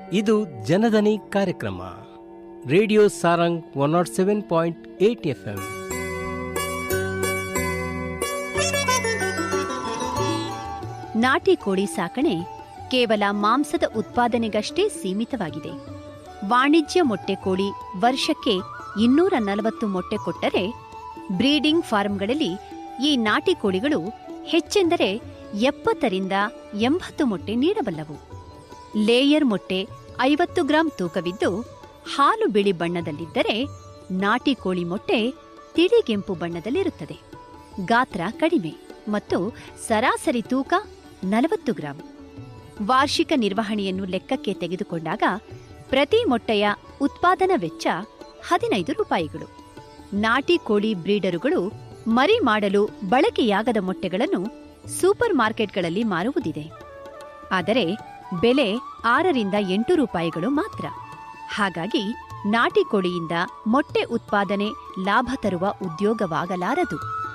ಇದು ಜನದನಿ ಕಾರ್ಯಕ್ರಮ radio Sarang one nought seven point eight F M ನಾಟಿ ಕೋಳಿ ಸಾಕಣೆ ಕೇವಲ ಮಾಂಸದ ಉತ್ಪಾದನೆಗಷ್ಟೇ ಸೀಮಿತವಾಗಿದೆ ವಾಣಿಜ್ಯ ಮೊಟ್ಟೆ ಕೋಳಿ ವರ್ಷಕ್ಕೆ ಇನ್ನೂರ ನಲವತ್ತು ಮೊಟ್ಟೆ ಕೊಟ್ಟರೆ ಬ್ರೀಡಿಂಗ್ ಫಾರ್ಮ್ಗಳಲ್ಲಿ ಈ ನಾಟಿ ಕೋಳಿಗಳು ಹೆಚ್ಚೆಂದರೆ ಎಪ್ಪತ್ತರಿಂದ ಎಂಬತ್ತು ಮೊಟ್ಟೆ ನೀಡಬಲ್ಲವು ಲೇಯರ್ ಮೊಟ್ಟೆ ಐವತ್ತು ಗ್ರಾಂ ತೂಕವಿದ್ದು ಹಾಲು ಬಿಳಿ ಬಣ್ಣದಲ್ಲಿದ್ದರೆ ನಾಟಿ ಕೋಳಿ ಮೊಟ್ಟೆ ತಿಳಿಗೆಂಪು ಬಣ್ಣದಲ್ಲಿರುತ್ತದೆ ಗಾತ್ರ ಕಡಿಮೆ ಮತ್ತು ಸರಾಸರಿ ತೂಕ ನಲವತ್ತು ಗ್ರಾಂ ವಾರ್ಷಿಕ ನಿರ್ವಹಣೆಯನ್ನು ಲೆಕ್ಕಕ್ಕೆ ತೆಗೆದುಕೊಂಡಾಗ ಪ್ರತಿ ಮೊಟ್ಟೆಯ ಉತ್ಪಾದನಾ ವೆಚ್ಚ ಹದಿನೈದು ರೂಪಾಯಿಗಳು ನಾಟಿ ಕೋಳಿ ಬ್ರೀಡರುಗಳು ಮರಿ ಮಾಡಲು ಬಳಕೆಯಾಗದ ಮೊಟ್ಟೆಗಳನ್ನು ಸೂಪರ್ ಮಾರ್ಕೆಟ್ಗಳಲ್ಲಿ ಮಾರುವುದಿದೆ ಆದರೆ ಬೆಲೆ ಆರರಿಂದ ಎಂಟು ರೂಪಾಯಿಗಳು ಮಾತ್ರ ಹಾಗಾಗಿ ನಾಟಿ ಕೋಳಿಯಿಂದ ಮೊಟ್ಟೆ ಉತ್ಪಾದನೆ ಲಾಭ ತರುವ ಉದ್ಯೋಗವಾಗಲಾರದು